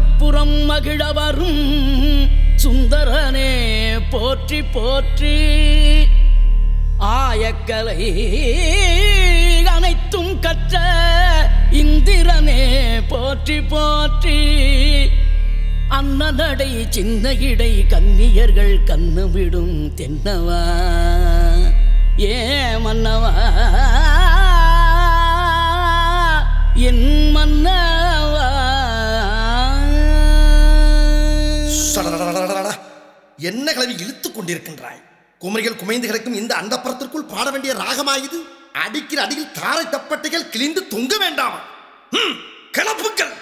அந்தப்புறம் மகிழ வரும் சுந்தரனே போற்றி போற்றி ஆயக்கலை அனைத்தும் கற்ற இந்திரனே போற்றி போற்றி அன்னநடை சின்ன இடை கன்னியர்கள் கண்ணுவிடும் தென்னவா ஏ மன்னவா என் மன்னவா சடடடடடடடா. என்ன கிளவி இழுத்துக் கொண்டிருக்கின்றாய் குமரிகள் குமைந்து கிடக்கும் இந்த அண்டப்புறத்திற்குள் பாட வேண்டிய ராகமாயுது அடிக்கிற அடியில் தாரை தப்பட்டைகள் கிழிந்து தொங்க வேண்டாமா ஹம், கிளப்புக்கள்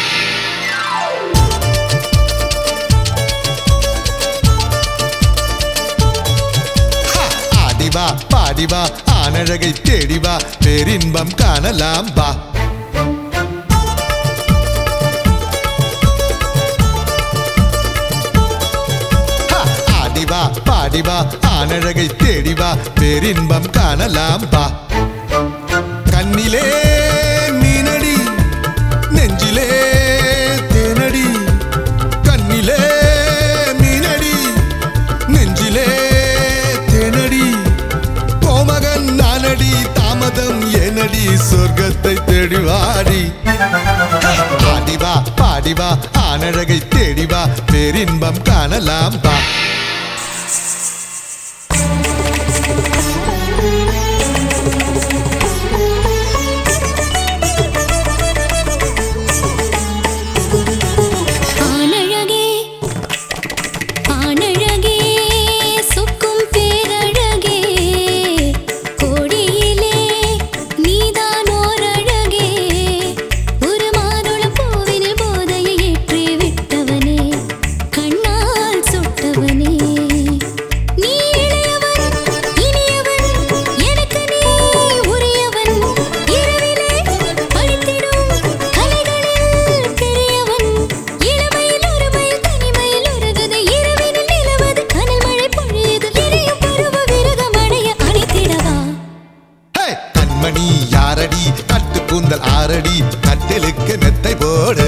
ஹா, ஆடிவா பாடிவா ஆனழகை தேடிவா பேரின்பம் காணலாம் வா ஹா, ஆடிவா பாடிவா ஆனழகை தேடிவா பேரின்பம் காணலாம் வா கண்ணிலே மீனடி நெஞ்சிலே தேனடி கண்ணிலே மீனடி நெஞ்சிலே தேனடி கோமகன் நானடி தாமதம் ஏனடி சொர்க்கத்தை தேடிவாடி ஆடிவா பாடிவா ஆனழகை தேடிவா பேரின்பம் காணலாம் வா ஆனழகே ஆனழகே சொக்கும் பேரழகே கோடியிலே நீதான் ஓரழகே ஒரு மாதுளம் பூவினில் போதையை ஏற்றி விட்டவனே கண்ணால் சுட்டவனே நீ இளையவன் இனியவன் எனக்கு நீ உரியவன் இரவிலே பழித்திடும் கலைகளில் பெரியவன் இளமையில் ஒருமையில் தனிமையில் ஒருகுது இரவினில் நிலவது கனல் மழை பொழியுது எரியும் பருவ விரகம் அடைய அணைத்திடவா ஹே! கண்மணி யாரடி கட்டு கூந்தல் ஆரடி கட்டிலுக்கு மெத்தை போடு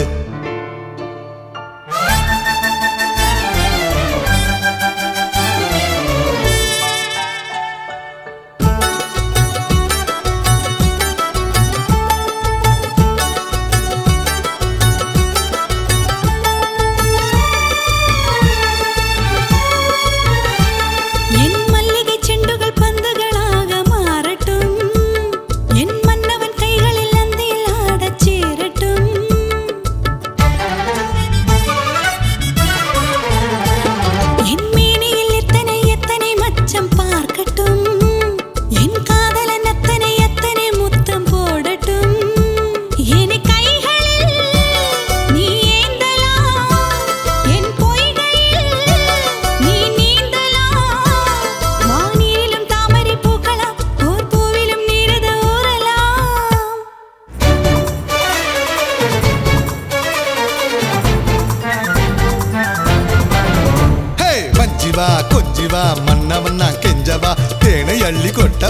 என் மல்லிகை செண்டுகள் பந்துகளாக மாறட்டும் என் மன்னவன் கைகளில் அந்தில் ஆடச் சேரட்டும் என் மேனியில் எத்தனை எத்தனை மச்சம் பார்க்கட்டும் என் காதலன் அத்தனை எத்தனை முத்தம் போடட்டும் என் கைகளில் நீ ஏந்தலாம் என் பொய்கையில் நீ நீந்தலாம் வானிலும் தாமரை பூக்கலாம் ஓர் பூவிலும் நீரது ஊறலாம் ஹே வஞ்சிவா கொஞ்சிவா மன்னவன் நான் கெஞ்சவா தேனை அள்ளி கொட்ட